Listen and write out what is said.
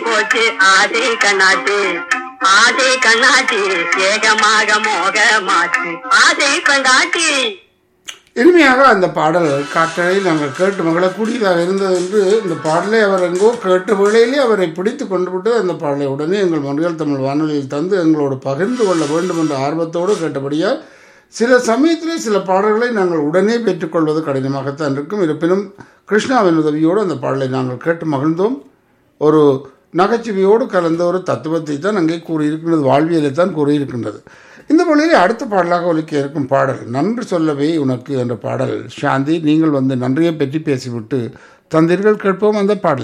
போச்சு ஆசை கண்ணாட்டி ஆசை கண்ணாட்டி ஏகமாக மோகமாச்சு ஆசை கண்ணாட்டி இனிமையாக அந்த பாடல் காற்றலை நாங்கள் கேட்டு மகிழக்கூடியதாக இருந்தது என்று இந்த பாடலை அவர் எங்கோ கேட்ட வேளையிலே அவரை பிடித்து கொண்டு விட்டு அந்த பாடலை உடனே எங்கள் மொழிகள் தமிழ் வானொலியில் தந்து எங்களோடு பகிர்ந்து கொள்ள வேண்டும் என்ற ஆர்வத்தோடு கேட்டபடியால் சில சமயத்திலே சில பாடல்களை நாங்கள் உடனே பெற்றுக்கொள்வது கடினமாகத்தான் இருக்கும் இருப்பினும் கிருஷ்ணாவின் உதவியோடு அந்த பாடலை நாங்கள் கேட்டு மகிழ்ந்தோம் ஒரு நகைச்சுவையோடு கலந்த ஒரு தத்துவத்தை தான் அங்கே கூறியிருக்கின்றது வாழ்வியலை தான் கூறியிருக்கின்றது இந்த மொழியிலே அடுத்த பாடலாக ஒலிக்க இருக்கும் பாடல் நன்று சொல்லவே உனக்கு என்ற பாடல் சாந்தி நீங்கள் வந்து நன்றியை பற்றி பேசிவிட்டு தந்தீர்கள் கேட்போம் அந்த பாடலை